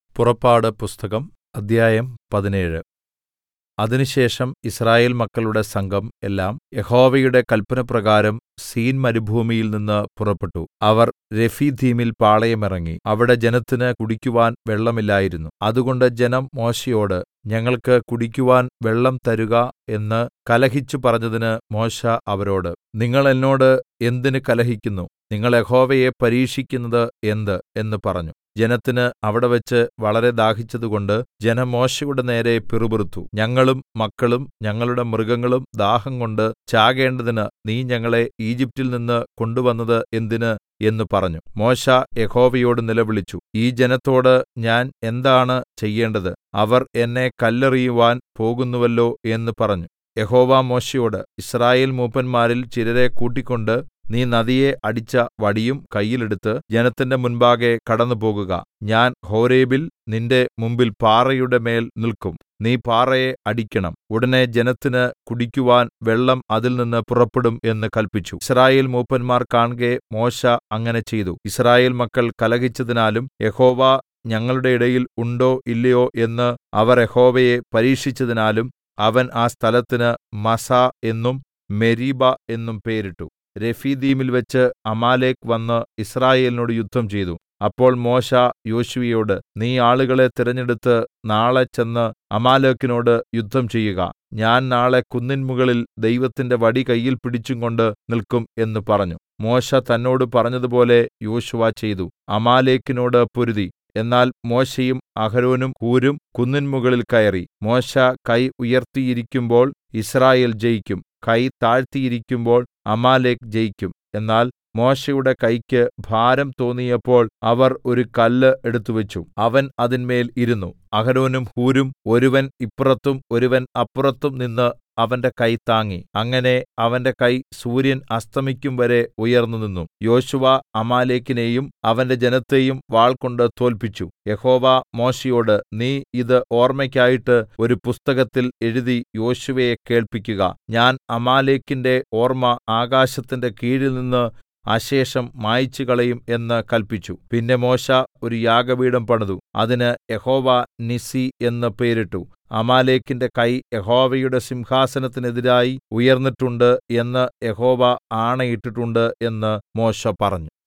പുറപ്പാട് പുസ്തകം അദ്ധ്യായം പതിനേഴ് അതിനുശേഷം യിസ്രായേൽ മക്കളുടെ സംഘം എല്ലാം യഹോവയുടെ കല്പനപ്രകാരം സീൻ മരുഭൂമിയിൽ നിന്ന് പുറപ്പെട്ടു അവർ രെഫീദീമിൽ പാളയമിറങ്ങി അവിടെ ജനത്തിന് കുടിക്കുവാൻ വെള്ളമില്ലായിരുന്നു അതുകൊണ്ട് ജനം മോശെയോട് ഞങ്ങൾക്ക് കുടിക്കുവാൻ വെള്ളം തരുക എന്ന് കലഹിച്ചു പറഞ്ഞതിന് മോശെ അവരോട് നിങ്ങൾ എന്നോട് എന്തിന് കലഹിക്കുന്നു നിങ്ങൾ യഹോവയെ പരീക്ഷിക്കുന്നത് എന്ത് എന്ന് പറഞ്ഞു ജനത്തിന് അവിടെവെച്ച് വളരെ ദാഹിച്ചതുകൊണ്ട് ജനം മോശെയുടെ നേരെ പിറുപിറുത്തു ഞങ്ങളും മക്കളും ഞങ്ങളുടെ മൃഗങ്ങളും ദാഹംകൊണ്ട് ചാകേണ്ടതിന് നീ ഞങ്ങളെ ഈജിപ്റ്റിൽ നിന്ന് കൊണ്ടുവന്നത് എന്തിന് എന്ന് പറഞ്ഞു മോശെ യഹോവയോട് നിലവിളിച്ചു ഈ ജനത്തോട് ഞാൻ എന്താണ് ചെയ്യേണ്ടത് അവർ എന്നെ കല്ലെറിയുവാൻ പോകുന്നുവല്ലോ എന്ന് പറഞ്ഞു യഹോവ മോശെയോട് യിസ്രായേൽ മൂപ്പന്മാരിൽ ചിലരെ കൂട്ടിക്കൊണ്ട് നീ നദിയെ അടിച്ച വടിയും കയ്യിൽ എടുത്ത് ജനത്തിന്റെ മുൻപാകെ കടന്നുപോകുക ഞാൻ ഹോരേബിൽ നിന്റെ മുമ്പിൽ പാറയുടെ മേൽ നില്ക്കും നീ പാറയെ അടിക്കണം ഉടനെ ജനത്തിന് കുടിക്കുവാൻ വെള്ളം അതിൽനിന്ന് പുറപ്പെടും എന്ന് കല്പിച്ചു യിസ്രായേൽ മൂപ്പന്മാർ കാൺകെ മോശെ അങ്ങനെ ചെയ്തു യിസ്രായേൽ മക്കൾ കലഹിച്ചതിനാലും യഹോവ ഞങ്ങളുടെ ഇടയിൽ ഉണ്ടോ ഇല്ലയോ എന്ന് അവർ യഹോവയെ പരീക്ഷിച്ചതിനാലും അവൻ ആ സ്ഥലത്തിന് മസ്സാ എന്നും മെരീബ എന്നും പേരിട്ടു രെഫീദീമിൽ വെച്ച് അമാലേക്ക് വന്ന് യിസ്രായേലിനോട് യുദ്ധം ചെയ്തു അപ്പോൾ മോശെ യോശുവയോട് നീ ആളുകളെ തിരഞ്ഞെടുത്ത് നാളെ ചെന്ന് അമാലേക്കിനോട് യുദ്ധം ചെയ്യുക ഞാൻ നാളെ കുന്നിൻ മുകളിൽ ദൈവത്തിന്റെ വടി കയ്യിൽ പിടിച്ചുംകൊണ്ട് നിൽക്കും എന്ന് പറഞ്ഞു മോശെ തന്നോട് പറഞ്ഞതുപോലെ യോശുവ ചെയ്തു അമാലേക്കിനോട് പൊരുതി എന്നാൽ മോശെയും അഹരോനും ഹൂരും കുന്നിൻ മുകളിൽ കയറി മോശെ കൈ ഉയർത്തിയിരിക്കുമ്പോൾ യിസ്രായേൽ ജയിക്കും കൈ താഴ്ത്തിയിരിക്കുമ്പോൾ അമാലേക്ക് ജയിക്കും എന്നാൽ മോശെയുടെ കൈക്ക് ഭാരം തോന്നിയപ്പോൾ അവർ ഒരു കല്ല് എടുത്തുവച്ചു അവൻ അതിന്മേൽ ഇരുന്നു അഹരോനും ഹൂരും ഒരുവൻ ഇപ്പുറത്തും ഒരുവൻ അപ്പുറത്തും നിന്ന് അവന്റെ കൈ താങ്ങി അങ്ങനെ അവന്റെ കൈ സൂര്യൻ അസ്തമിക്കും വരെ ഉയർന്നുനിന്നു യോശുവ അമാലേക്കിനെയും അവന്റെ ജനത്തെയും വാൾകൊണ്ട് തോല്പിച്ചു യഹോവ മോശെയോട് നീ ഇത് ഓർമ്മയ്ക്കായിട്ട് ഒരു പുസ്തകത്തിൽ എഴുതി യോശുവയെ കേൾപ്പിക്കുക ഞാൻ അമാലേക്കിന്റെ ഓർമ്മ ആകാശത്തിന്റെ കീഴിൽനിന്ന് അശേഷം മായിച്ചുകളയും എന്ന് കല്പിച്ചു പിന്നെ മോശെ ഒരു യാഗപീഠം പണിതു അതിന് യഹോവ നിസ്സി എന്ന് പേരിട്ടു അമാലേക്കിന്റെ കൈ യഹോവയുടെ സിംഹാസനത്തിനെതിരായി ഉയർന്നിട്ടുണ്ട് എന്ന് യഹോവ ആണയിട്ടിട്ടുണ്ട് എന്ന് മോശെ പറഞ്ഞു